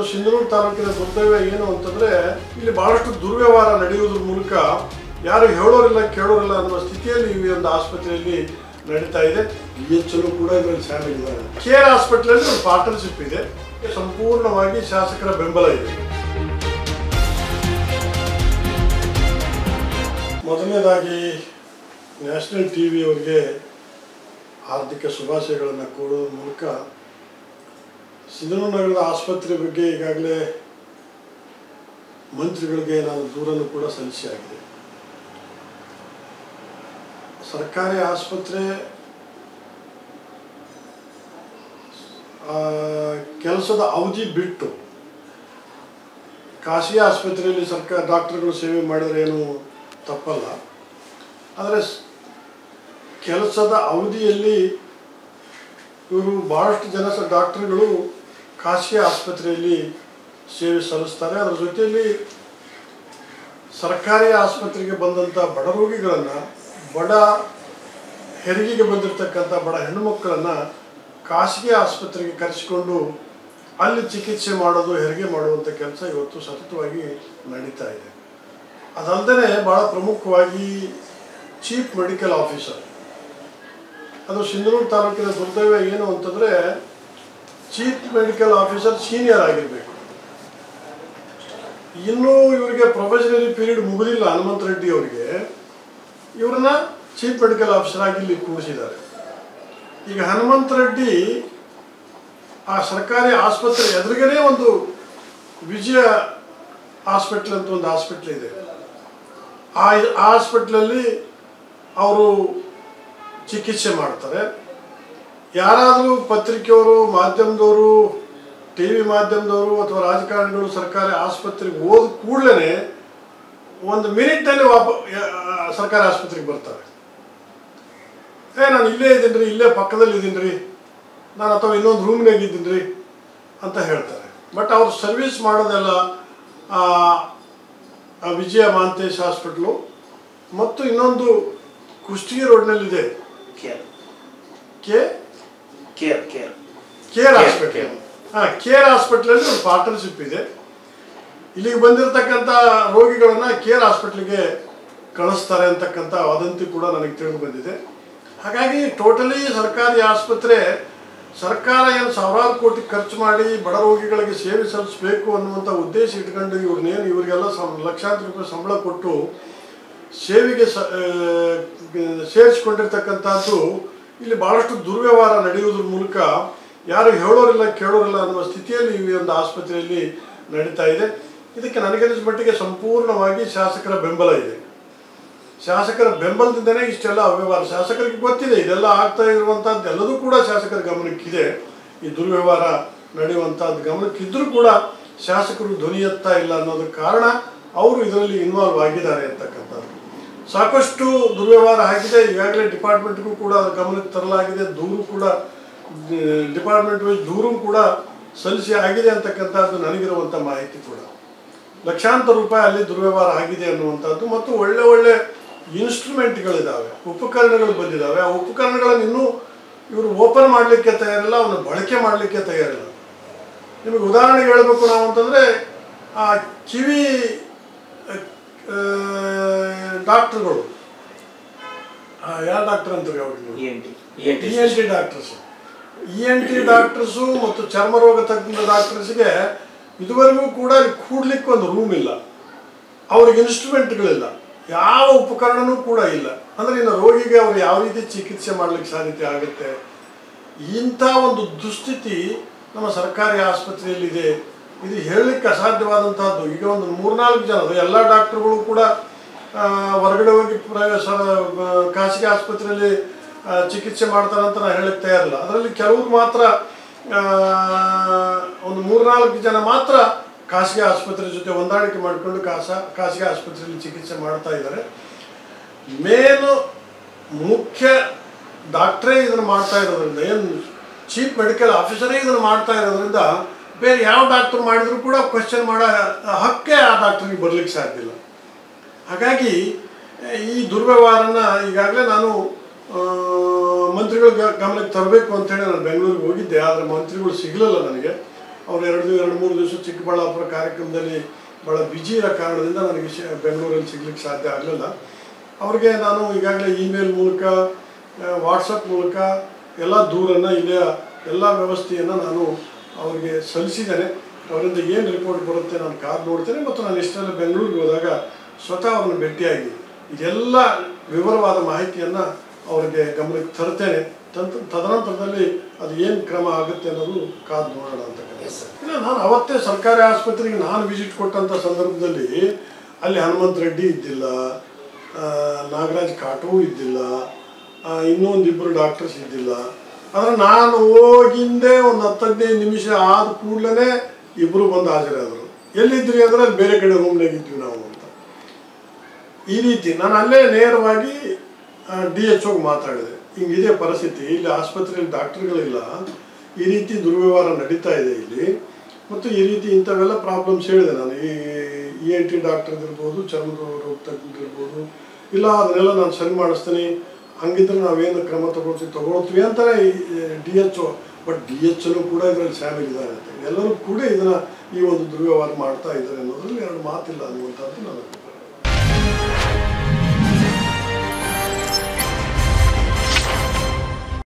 ಸಿಂಧನೂರು ತಾಲೂಕಿನ ದುರ್ದೈವ ಏನು ಅಂತಂದ್ರೆ ಇಲ್ಲಿ ಬಹಳಷ್ಟು ದುರ್ವ್ಯವಹಾರ ನಡೆಯುವುದ್ರ ಮೂಲಕ ಯಾರು ಹೇಳೋರಿಲ್ಲ ಕೇಳೋರಿಲ್ಲ ಅನ್ನುವ ಸ್ಥಿತಿಯಲ್ಲಿ ಈ ಒಂದು ಆಸ್ಪತ್ರೆಯಲ್ಲಿ ನಡೀತಾ ಇದೆ ಬಿ ಎಚ್ ಕೂಡ ಇದರಲ್ಲಿ ಶಾಮಿಲಿದ್ದಾರೆ ಕೆ ಆರ್ ಹಾಸ್ಪಿಟಲಲ್ಲಿ ಒಂದು ಪಾರ್ಟ್ನರ್ಶಿಪ್ ಇದೆ ಸಂಪೂರ್ಣವಾಗಿ ಶಾಸಕರ ಬೆಂಬಲ ಇದೆ ಮೊದಲನೇದಾಗಿ ನ್ಯಾಷನಲ್ ಟಿ ವಿಯವರಿಗೆ ಹಾರ್ದಿಕ ಶುಭಾಶಯಗಳನ್ನು ಕೋರೋದ್ರ ಮೂಲಕ ಸಿಂಧನೂರು ನಗರದ ಆಸ್ಪತ್ರೆ ಬಗ್ಗೆ ಈಗಾಗಲೇ ಮಂತ್ರಿಗಳಿಗೆ ನಾನು ದೂರನ್ನು ಕೂಡ ಸಲ್ಲಿಸಿ ಆಗಿದೆ ಸರ್ಕಾರಿ ಆಸ್ಪತ್ರೆ ಕೆಲಸದ ಅವಧಿ ಬಿಟ್ಟು ಖಾಸಗಿ ಆಸ್ಪತ್ರೆಯಲ್ಲಿ ಸರ್ಕಾರ ಡಾಕ್ಟರ್ಗಳು ಸೇವೆ ಮಾಡಿದ್ರೆ ಏನು ತಪ್ಪಲ್ಲ ಆದರೆ ಸ್- ಕೆಲಸದ ಅವಧಿಯಲ್ಲಿ ಇವರು ಭಾಳಷ್ಟು ಜನ ಸ ಡಾಕ್ಟರ್ಗಳು ಖಾಸಗಿ ಆಸ್ಪತ್ರೆಯಲ್ಲಿ ಸೇವೆ ಸಲ್ಲಿಸ್ತಾರೆ ಅದರ ಜೊತೆಯಲ್ಲಿ ಸರ್ಕಾರಿ ಆಸ್ಪತ್ರೆಗೆ ಬಂದಂಥ ಬಡ ರೋಗಿಗಳನ್ನು ಬಡ ಹೆರಿಗೆಗೆ ಬಂದಿರತಕ್ಕಂಥ ಬಡ ಹೆಣ್ಣುಮಕ್ಕಳನ್ನು ಖಾಸಗಿ ಆಸ್ಪತ್ರೆಗೆ ಕರೆಸಿಕೊಂಡು ಅಲ್ಲಿ ಚಿಕಿತ್ಸೆ ಮಾಡೋದು ಹೆರಿಗೆ ಮಾಡುವಂಥ ಕೆಲಸ ಇವತ್ತು ಸತತವಾಗಿ ನಡೀತಾ ಇದೆ ಅದಲ್ಲದೆ ಭಾಳ ಪ್ರಮುಖವಾಗಿ ಚೀಫ್ ಮೆಡಿಕಲ್ ಆಫೀಸರ್ ಅದು ಸಿಂಧನೂರು ತಾಲೂಕಿನ ದುರ್ದೈವ ಏನು ಅಂತಂದರೆ ಚೀಫ್ ಮೆಡಿಕಲ್ ಆಫೀಸರ್ ಸೀನಿಯರ್ ಆಗಿರಬೇಕು ಇನ್ನೂ ಇವರಿಗೆ ಪ್ರೊಫೆಷನರಿ ಪೀರಿಯಡ್ ಮುಗಿದಿಲ್ಲ ಹನುಮಂತ ರೆಡ್ಡಿ ಅವರಿಗೆ ಇವ್ರನ್ನ ಚೀಫ್ ಮೆಡಿಕಲ್ ಆಫೀಸರ್ ಆಗಿ ಇಲ್ಲಿ ಕೂಡಿಸಿದ್ದಾರೆ ಈಗ ಹನುಮಂತ ರೆಡ್ಡಿ ಆ ಸರ್ಕಾರಿ ಆಸ್ಪತ್ರೆ ಎದುರುಗಡೆ ಒಂದು ವಿಜಯ ಹಾಸ್ಪಿಟ್ಲ್ ಅಂತ ಒಂದು ಹಾಸ್ಪಿಟ್ಲ್ ಇದೆ ಆ ಹಾಸ್ಪಿಟ್ಲಲ್ಲಿ ಅವರು ಚಿಕಿತ್ಸೆ ಮಾಡ್ತಾರೆ ಯಾರಾದರೂ ಪತ್ರಿಕೆಯವರು ಮಾಧ್ಯಮದವರು ಟಿ ವಿ ಮಾಧ್ಯಮದವರು ಅಥವಾ ರಾಜಕಾರಣಿಗಳು ಸರ್ಕಾರಿ ಆಸ್ಪತ್ರೆಗೆ ಹೋದ ಕೂಡಲೇ ಒಂದು ಮಿನಿಟ್ನಲ್ಲಿ ವಾಪ ಯಾ- ಸರ್ಕಾರಿ ಆಸ್ಪತ್ರೆಗೆ ಬರ್ತಾರೆ ಏ ನಾನು ಇಲ್ಲೇ ಇದ್ದೀನಿ ರೀ ಇಲ್ಲೇ ಪಕ್ಕದಲ್ಲಿ ಇದ್ದೀನಿ ರೀ ನಾನು ಅಥವಾ ಇನ್ನೊಂದು ರೂಮ್ನಾಗ ಇದ್ದೀನಿ ರೀ ಅಂತ ಹೇಳ್ತಾರೆ ಬಟ್ ಅವ್ರು ಸರ್ವಿಸ್ ಮಾಡೋದೆಲ್ಲ ಆ, ಆ ವಿಜಯ ಮಾಂತೇಶ್ ಹಾಸ್ಪಿಟ್ಲು ಮತ್ತು ಇನ್ನೊಂದು ಕುಷ್ಟಗಿ ರೋಡ್ನಲ್ಲಿದೆ care K care care care Care, hospital care. ಹಾಂ ಕೇರ್ ಹಾಸ್ಪಿಟ್ಲಲ್ಲಿ ಒಂದು ಪಾರ್ಟ್ನರ್ಶಿಪ್ ಇದೆ ಇಲ್ಲಿಗೆ ಬಂದಿರತಕ್ಕಂಥ ರೋಗಿಗಳನ್ನ ಕೇರ್ ಹಾಸ್ಪಿಟ್ಲಿಗೆ ಕಳಿಸ್ತಾರೆ ಅಂತಕ್ಕಂಥ ವದಂತಿ ಕೂಡ ನನಗೆ ತಿಳಿದು ಬಂದಿದೆ ಹಾಗಾಗಿ ಟೋಟಲಿ ಸರ್ಕಾರಿ ಆಸ್ಪತ್ರೆ ಸರ್ಕಾರ ಏನು ಸಾವಿರಾರು ಕೋಟಿ ಖರ್ಚು ಮಾಡಿ ಬಡ ರೋಗಿಗಳಿಗೆ ಸೇವೆ ಸಲ್ಲಿಸಬೇಕು ಅನ್ನುವಂಥ ಉದ್ದೇಶ ಇಟ್ಕೊಂಡು ಇವ್ರನ್ನೇನು ಇವರಿಗೆಲ್ಲ ಸಂ ಲಕ್ಷಾಂತರ ರೂಪಾಯಿ ಸಂಬಳ ಕೊಟ್ಟು ಸೇವೆಗೆ ಸ ಆ, ಸೇರಿಸಿಕೊಂಡಿರ್ತಕ್ಕಂಥದ್ದು ಇಲ್ಲಿ ಭಾಳಷ್ಟು ದುರ್ವ್ಯವಹಾರ ನಡೆಯುವುದ್ರ ಮೂಲಕ ಯಾರು ಹೇಳೋರಿಲ್ಲ ಕೇಳೋರಿಲ್ಲ ಅನ್ನುವ ಸ್ಥಿತಿಯಲ್ಲಿ ಈ ಒಂದು ಆಸ್ಪತ್ರೆಯಲ್ಲಿ ನಡೀತಾ ಇದೆ ಇದಕ್ಕೆ ನನಗನ್ನಿಸಿದ ಮಟ್ಟಿಗೆ ಸಂಪೂರ್ಣವಾಗಿ ಶಾಸಕರ ಬೆಂಬಲ ಇದೆ ಶಾಸಕರ ಬೆಂಬಲದಿಂದನೇ ಇಷ್ಟೆಲ್ಲ ಅವ್ಯವಹಾರ ಶಾಸಕರಿಗೆ ಗೊತ್ತಿದೆ ಇದೆಲ್ಲ ಆಗ್ತಾ ಇರುವಂಥದ್ದು ಎಲ್ಲದೂ ಕೂಡ ಶಾಸಕರ ಗಮನಕ್ಕಿದೆ ಈ ದುರ್ವ್ಯವಹಾರ ನಡೆಯುವಂಥದ್ದು ಗಮನಕ್ಕಿದ್ರೂ ಕೂಡ ಶಾಸಕರು ಧ್ವನಿ ಎತ್ತಾ ಇಲ್ಲ ಅನ್ನೋದಕ್ಕೆ ಕಾರಣ ಅವರು ಇದರಲ್ಲಿ ಇನ್ವಾಲ್ವ್ ಆಗಿದ್ದಾರೆ ಅಂತಕ್ಕಂಥದ್ದು ಸಾಕಷ್ಟು ದುರ್ವ್ಯವಹಾರ ಆಗಿದೆ ಈಗಾಗಲೇ ಡಿಪಾರ್ಟ್ಮೆಂಟ್ಗೂ ಕೂಡ ಅದರ ಗಮನಕ್ಕೆ ತರಲಾಗಿದೆ ದೂರು ಕೂಡ ಡಿಪಾರ್ಟ್ಮೆಂಟ್ ವೈಸ್ ದೂರು ಕೂಡ ಸಲ್ಲಿಸಿ ಆಗಿದೆ ಅಂತಕ್ಕಂಥದ್ದು ನನಗಿರುವಂಥ ಮಾಹಿತಿ ಕೂಡ ಲಕ್ಷಾಂತರ ರೂಪಾಯಿ ಅಲ್ಲಿ ದುರ್ವ್ಯವಹಾರ ಆಗಿದೆ ಅನ್ನುವಂಥದ್ದು ಮತ್ತು ಒಳ್ಳೆ ಒಳ್ಳೆ ಇನ್ಸ್ಟ್ರೂಮೆಂಟ್ಗಳಿದ್ದಾವೆ ಉಪಕರಣಗಳು ಬಂದಿದ್ದಾವೆ ಆ ಉಪಕರಣಗಳನ್ನು ಇನ್ನೂ ಇವರು ಓಪನ್ ಮಾಡಲಿಕ್ಕೆ ತಯಾರಿಲ್ಲ ಅವನ್ನ ಬಳಕೆ ಮಾಡಲಿಕ್ಕೆ ತಯಾರಿಲ್ಲ ನಿಮಗೆ ಉದಾಹರಣೆಗೆ ಹೇಳಬೇಕು ನಾವು ಅಂತಂದರೆ ಆ ಕಿವಿ ಡಾಕ್ಟ್ರುಗಳು ಯಾವ ಡಾಕ್ಟರ್ ಅಂತಾರೆ ಅವ್ರಿಗೆ E N T E N E T N T doctors E N T doctors ಮತ್ತು ಚರ್ಮರೋಗ ತಜ್ಞ ಡಾಕ್ಟರ್ಸ್ಗೆ ಇದುವರೆಗೂ ಕೂಡ ಅಲ್ಲಿ ಕೂಡ್ಲಿಕ್ಕೆ ಒಂದು ರೂಮ್ ಇಲ್ಲ ಅವ್ರಿಗೆ ಇನ್ಸ್ಟ್ರೂಮೆಂಟ್ಗಳಿಲ್ಲ ಯಾವ ಉಪಕರಣನೂ ಕೂಡ ಇಲ್ಲ ಅಂದರೆ ಇನ್ನು ರೋಗಿಗೆ ಅವ್ರು ಯಾವ ರೀತಿ ಚಿಕಿತ್ಸೆ ಮಾಡಲಿಕ್ಕೆ ಸಾಧ್ಯತೆ ಆಗುತ್ತೆ ಇಂಥ ಒಂದು ದುಸ್ಥಿತಿ ನಮ್ಮ ಸರ್ಕಾರಿ ಆಸ್ಪತ್ರೆಯಲ್ಲಿದೆ ಇದು ಹೇಳಲಿಕ್ಕೆ ಅಸಾಧ್ಯವಾದಂತಹದ್ದು ಈಗ ಒಂದು ಮೂರ್ನಾಲ್ಕು ಜನ ಅದು ಎಲ್ಲ ಡಾಕ್ಟರ್ಗಳು ಕೂಡ ಆ, ಹೊರಗಡೆ ಹೋಗಿ ಪ್ರೈವೇಟ್ ಖಾಸಗಿ ಆಸ್ಪತ್ರೆಯಲ್ಲಿ ಆ, ಚಿಕಿತ್ಸೆ ಮಾಡ್ತಾರೆ ಅಂತ ನಾನು ಹೇಳಕ್ಕೆ ತಯಾರಿಲ್ಲ ಅದರಲ್ಲಿ ಕೆಲವರು ಮಾತ್ರ ಆ, ಒಂದು ಮೂರ್ನಾಲ್ಕು ಜನ ಮಾತ್ರ ಖಾಸಗಿ ಆಸ್ಪತ್ರೆ ಜೊತೆ ಹೊಂದಾಣಿಕೆ ಮಾಡಿಕೊಂಡು ಖಾಸ ಖಾಸಗಿ ಆಸ್ಪತ್ರೆಯಲ್ಲಿ ಚಿಕಿತ್ಸೆ ಮಾಡ್ತಾ ಇದ್ದಾರೆ ಮೇನು ಮುಖ್ಯ ಡಾಕ್ಟ್ರೇ ಇದನ್ನು ಮಾಡ್ತಾ ಇರೋದ್ರಿಂದ ಏನು ಚೀಫ್ ಮೆಡಿಕಲ್ ಆಫೀಸರೇ ಇದನ್ನು ಮಾಡ್ತಾ ಇರೋದ್ರಿಂದ ಬೇರೆ ಯಾವ ಡಾಕ್ಟರ್ ಮಾಡಿದ್ರು ಕೂಡ ಕ್ವಶನ್ ಮಾಡೋ ಹಕ್ಕೇ ಆ ಡಾಕ್ಟ್ರಿಗೆ ಬರ್ಲಿಕ್ಕೆ ಸಾಧ್ಯ ಇಲ್ಲ ಹಾಗಾಗಿ ಆ, ಈ ದುರ್ವ್ಯವಹಾರನ ಈಗಾಗಲೇ ನಾನು ಆ, ಮಂತ್ರಿಗಳ ಗ- ಗಮನಕ್ಕೆ ತರಬೇಕು ಅಂತೇಳಿ ನಾನು ಬೆಂಗಳೂರಿಗೆ ಹೋಗಿದ್ದೆ ಆದರೆ ಮಂತ್ರಿಗಳು ಸಿಗಲಿಲ್ಲ ನನಗೆ ಅವ್ರು ಎರಡು ಎರಡು ಮೂರು ದಿವಸ ಚಿಕ್ಕಬಳ್ಳಾಪುರ ಕಾರ್ಯಕ್ರಮದಲ್ಲಿ ಭಾಳ ಬ್ಯುಸಿ ಇರೋ ಕಾರಣದಿಂದ ನನಗೆ ಶ ಬೆಂಗಳೂರಲ್ಲಿ ಸಿಗ್ಲಿಕ್ಕೆ ಸಾಧ್ಯ ಆಗಲಿಲ್ಲ ಅವ್ರಿಗೆ ನಾನು ಈಗಾಗಲೇ ಇಮೇಲ್ ಮೂಲಕ ವಾಟ್ಸಪ್ ಮೂಲಕ ಎಲ್ಲ ದೂರನ್ನು ಇಲ್ಲಿಯ ಎಲ್ಲ ವ್ಯವಸ್ಥೆಯನ್ನು ನಾನು ಅವರಿಗೆ ಸಲ್ಲಿಸಿದ್ದೇನೆ ಅವರಿಂದ ಏನು ರಿಪೋರ್ಟ್ ಬರುತ್ತೆ ನಾನು ಕಾದು ನೋಡ್ತೇನೆ ಮತ್ತು ನಾನು ಇಷ್ಟೆಲ್ಲ ಬೆಂಗಳೂರಿಗೆ ಹೋದಾಗ ಸ್ವತಃ ಅವ್ರನ್ನ ಭೇಟಿಯಾಗಿ ಇದೆಲ್ಲ ವಿವರವಾದ ಮಾಹಿತಿಯನ್ನು ಅವರಿಗೆ ಗಮನಕ್ಕೆ ತರ್ತೇನೆ ತಂತ ತದನಂತರದಲ್ಲಿ ಅದು ಏನು ಕ್ರಮ ಆಗುತ್ತೆ ಅನ್ನೋದು ಕಾದು ನೋಡೋಣ ಅಂತ ಎಸ್ ಸರ್ ಇಲ್ಲ ನಾನು ಅವತ್ತೇ ಸರ್ಕಾರಿ ಆಸ್ಪತ್ರೆಗೆ ನಾನು ವಿಸಿಟ್ ಕೊಟ್ಟಂಥ ಸಂದರ್ಭದಲ್ಲಿ ಅಲ್ಲಿ ಹನುಮಂತ ರೆಡ್ಡಿ ಇದ್ದಿಲ್ಲ ಆ, ನಾಗರಾಜ್ ಕಾಟು ಇದ್ದಿಲ್ಲ ಆ, ಇನ್ನೂ ಒಂದಿಬ್ಬರು ಡಾಕ್ಟರ್ಸ್ ಇದ್ದಿಲ್ಲ ಆದರೆ ನಾನು ಹೋಗಿಂದೇ ಒಂದು ಹತ್ತು ಹದಿನೈದು ನಿಮಿಷ ಆದ ಕೂಡಲೇ ಇಬ್ಬರು ಬಂದು ಹಾಜರಾದರು ಎಲ್ಲಿದ್ರಿ ಅಂದರೆ ಅಲ್ಲಿ ಬೇರೆ ಕಡೆ ರೂಮ್ನಾಗ ಇದ್ವಿ ನಾವು ಅಂತ ಈ ರೀತಿ ನಾನು ಅಲ್ಲೇ ನೇರವಾಗಿ ಡಿ ಎಚ್ ಓಗೆ ಮಾತಾಡಿದೆ ಹಿಂಗಿದೆ ಪರಿಸ್ಥಿತಿ ಇಲ್ಲಿ ಆಸ್ಪತ್ರೆಯಲ್ಲಿ ಡಾಕ್ಟರ್ಗಳಿಲ್ಲ ಈ ರೀತಿ ದುರ್ವ್ಯವಹಾರ ನಡೀತಾ ಇದೆ ಇಲ್ಲಿ ಮತ್ತು ಈ ರೀತಿ ಇಂಥವೆಲ್ಲ ಪ್ರಾಬ್ಲಮ್ಸ್ ಹೇಳಿದೆ ನಾನು ಈ ಇ ಎನ್ ಟಿ ಡಾಕ್ಟರ್ದಿರ್ಬೋದು ಚರ್ಮದ ರೋಗ ತಜ್ಞರಿರ್ಬೋದು ಇಲ್ಲ ಅದನ್ನೆಲ್ಲ ನಾನು ಸರಿ ಮಾಡಿಸ್ತೀನಿ ಹಂಗಿದ್ರೆ ನಾವೇನು ಕ್ರಮ ತಗೊಳ್ತೀವಿ ತಗೊಳ್ತೀವಿ ಅಂತಾರೆ D H O but D H ಕೂಡ ಇದರಲ್ಲಿ ಶಾಮಿಲ್ ಇದ್ದಾರೆ ಅಂತ ಎಲ್ಲರೂ ಕೂಡ ಇದನ್ನು ಈ ಒಂದು ದುರ್ವ್ಯವಹಾರ ಮಾಡ್ತಾ ಇದ್ದಾರೆ ಅನ್ನೋದ್ರಲ್ಲಿ ಎರಡು ಮಾತಿಲ್ಲ ಅನ್ನುವಂಥದ್ದು ನನಗೆ